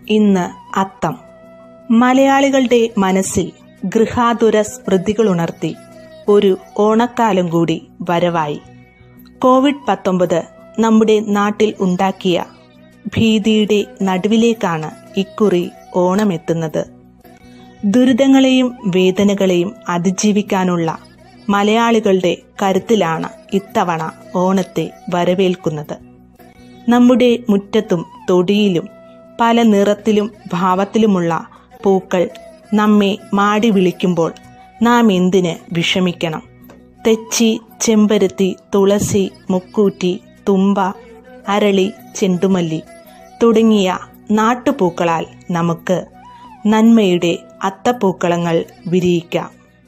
ഇന്ന് അത്തം മലയാളികളുടെ മനസ്സിൽ ഗൃഹാതുര സ്മൃതികളുണർത്തി ഒരു ഓണക്കാലം കൂടി വരവായി കോവിഡ് പത്തൊമ്പത് നമ്മുടെ നാട്ടിൽ ഉണ്ടാക്കിയ ഭീതിയുടെ നടുവിലേക്കാണ് ഇക്കുറി ഓണമെത്തുന്നത് ദുരിതങ്ങളെയും വേദനകളെയും അതിജീവിക്കാനുള്ള മലയാളികളുടെ കരുത്തിലാണ് ഇത്തവണ ഓണത്തെ വരവേൽക്കുന്നത് നമ്മുടെ മുറ്റത്തും തൊടിയിലും പല നിറത്തിലും ഭാവത്തിലുമുള്ള പൂക്കൾ നമ്മെ മാടി വിളിക്കുമ്പോൾ നാം എന്തിന് വിഷമിക്കണം തെച്ചി ചെമ്പരത്തി തുളസി മുക്കൂറ്റി തുമ്പ അരളി ചെണ്ടുമല്ലി തുടങ്ങിയ നാട്ടുപൂക്കളാൽ നമുക്ക് നന്മയുടെ അത്തപ്പൂക്കളങ്ങൾ വിരിയിക്കാം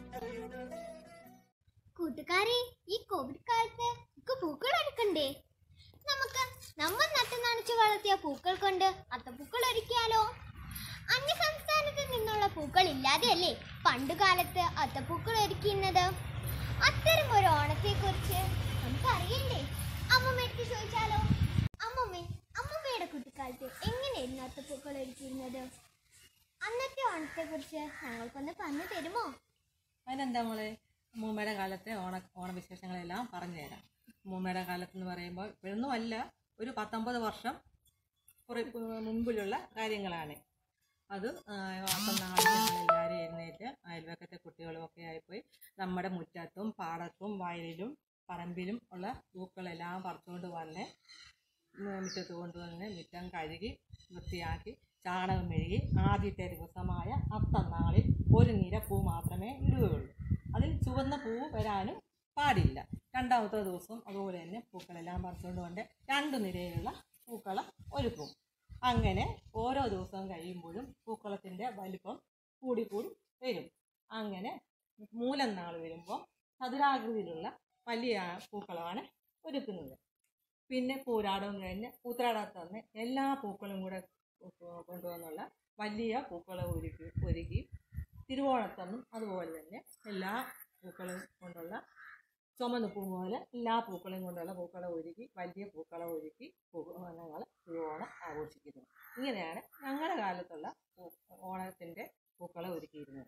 കൂട്ടുകാരെ ഈ കോവിഡ് കാലത്ത് നമുക്ക് പൂക്കൾ ഒരുക്കണ്ടേ നമുക്ക് നമ്മൾ നട്ടു നനച്ചു വളർത്തിയ പൂക്കൾ കൊണ്ട് അത്തപ്പൂക്കൾ ഒരുക്കിയാലോ അന്യ സംസ്ഥാനത്ത് നിന്നുള്ള പൂക്കൾ ഇല്ലാതെയല്ലേ പണ്ടുകാലത്ത് അത്തപ്പൂക്കൾ ഒരുക്കുന്നത് അത്തരം ഒരു ഓണത്തെ കുറിച്ച് നമുക്ക് അറിയണ്ടേ അമ്മമ്മ ചോദിച്ചാലോ അമ്മമ്മേ അമ്മമ്മയുടെ കുട്ടിക്കാലത്ത് എങ്ങനെയായിരുന്നു അത്തപ്പൂക്കൾ ഒരുക്കിയിരുന്നത് അന്നത്തെ ഓണത്തെ കുറിച്ച് ഞങ്ങൾക്കൊന്ന് പറഞ്ഞു തരുമോ അതിനെന്താ മോളെ മൂമ്മയുടെ കാലത്തെ ഓണ ഓണവിശേഷങ്ങളെല്ലാം പറഞ്ഞു തരാം മൂമ്മയുടെ കാലത്ത് എന്ന് പറയുമ്പോൾ ഇപ്പോഴൊന്നും അല്ല ഒരു പത്തൊമ്പത് വർഷം കുറെ മുമ്പിലുള്ള കാര്യങ്ങളാണ് അത് അപ്പം നാളെ ഞങ്ങളെല്ലാവരും എഴുന്നേറ്റ് അയൽവക്കത്തെ കുട്ടികളും ഒക്കെ ആയിപ്പോയി നമ്മുടെ മുറ്റത്തും പാടത്തും വയലിലും പറമ്പിലും ഉള്ള പൂക്കളെല്ലാം പറിച്ചുകൊണ്ട് വന്ന് മുറ്റത്ത് കൊണ്ടുവന്ന് മുറ്റം കഴുകി വൃത്തിയാക്കി ചാണകം മെഴുകി ആദ്യത്തെ ദിവസമായ അത്തം നാളിൽ ഒരു നിര പൂ മാത്രമേ ഇടുകയുള്ളൂ അതിൽ ചുവന്ന പൂ വരാനും പാടില്ല രണ്ടാമത്തെ ദിവസം അതുപോലെ തന്നെ പൂക്കളെല്ലാം പറിച്ചുകൊണ്ട് കൊണ്ട് രണ്ട് നിരയിലുള്ള പൂക്കള ഒരുക്കും അങ്ങനെ ഓരോ ദിവസവും കഴിയുമ്പോഴും പൂക്കളത്തിൻ്റെ വലിപ്പം കൂടി കൂടി വരും അങ്ങനെ മൂലം നാൾ വരുമ്പോൾ ചതുരാകൃതിയിലുള്ള വലിയ പൂക്കളമാണ് ഒരുക്കുന്നത് പിന്നെ പൂരാടം കഴിഞ്ഞ് പൂത്രാടത്ത് തന്നെ എല്ലാ പൂക്കളും കൂടെ കൊണ്ടുവന്നുള്ള വലിയ പൂക്കളെ ഒരുക്കി ഒരുക്കി തിരുവോണത്തന്നും അതുപോലെ തന്നെ എല്ലാ പൂക്കളും കൊണ്ടുള്ള ചുമന്ന പൂ പോലെ എല്ലാ പൂക്കളും കൊണ്ടുള്ള പൂക്കളെ ഒരുക്കി വലിയ പൂക്കളെ ഒരുക്കി ഞങ്ങൾ തിരുവോണം ആഘോഷിക്കുന്നു ഇങ്ങനെയാണ് ഞങ്ങളുടെ കാലത്തുള്ള ഓണത്തിൻ്റെ പൂക്കളെ ഒരുക്കിയിരുന്നത്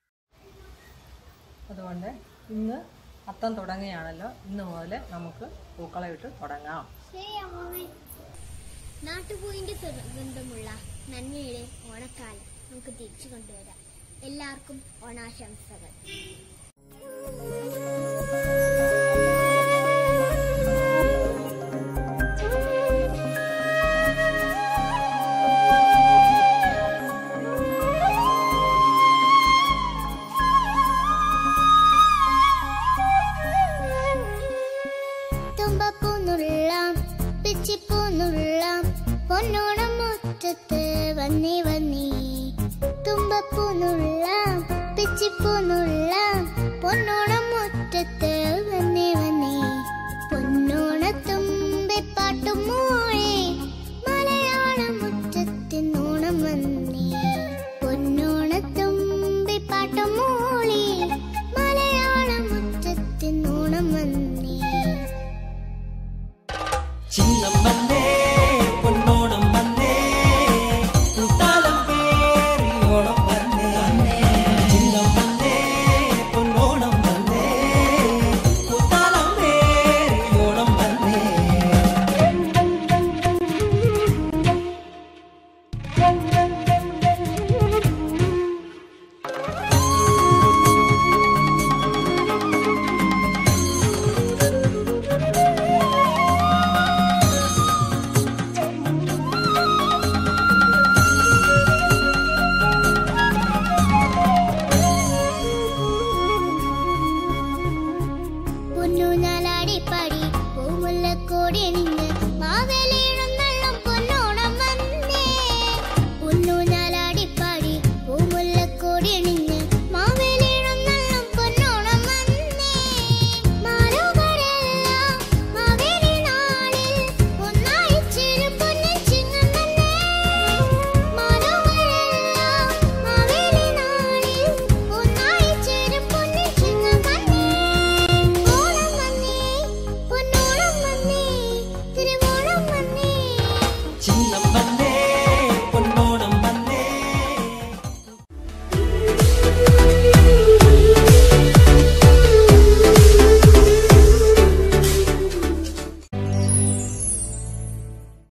അതുകൊണ്ട് ഇന്ന് അത്തം തുടങ്ങുകയാണല്ലോ ഇന്ന് മുതൽ നമുക്ക് പൂക്കളെ ഇട്ട് തുടങ്ങാം ശരി അമ്മമ്മേ നാട്ടുപൂവിന്റെ സുഗന്ധമുള്ള നന്മയുടെ ഓണക്കാലം നമുക്ക് തിരിച്ചു കൊണ്ടുവരാം എല്ലാവർക്കും ഓണാശംസകൾ തുമ്പപ്പൂന്നുള്ളാം പിച്ചിപ്പൂന്നുള്ളാം പൊന്നോണം മുറ്റത്ത് വന്നേ വന്നേ തുമ്പപ്പൂന്നുള്ളാം പിച്ചിപ്പൂന്നുള്ളാം പൊന്നോണം മുറ്റത്ത് വന്നേ വന്നേ പൊന്നോണത്തുമ്പിപ്പാട്ടും മോളെ മലയാള മുറ്റത്തിനോണം വന്നേ പൊന്നോണത്തുമ്പിപ്പാട്ടും മോളെ മലയാള മുറ്റത്തിനോണം വന്നേ ചിങ്ങം വന്നേ പൊന്നോണം വന്നേ കുത്താലം പേറി ഓണം വന്നേ ചിങ്ങം വന്നേ പൊന്നോണം വന്നേ കുത്താലം പേറി ഓണം വന്നേ പൊന്നു നാലാടി പാടി പൂമുല്ലക്കോടി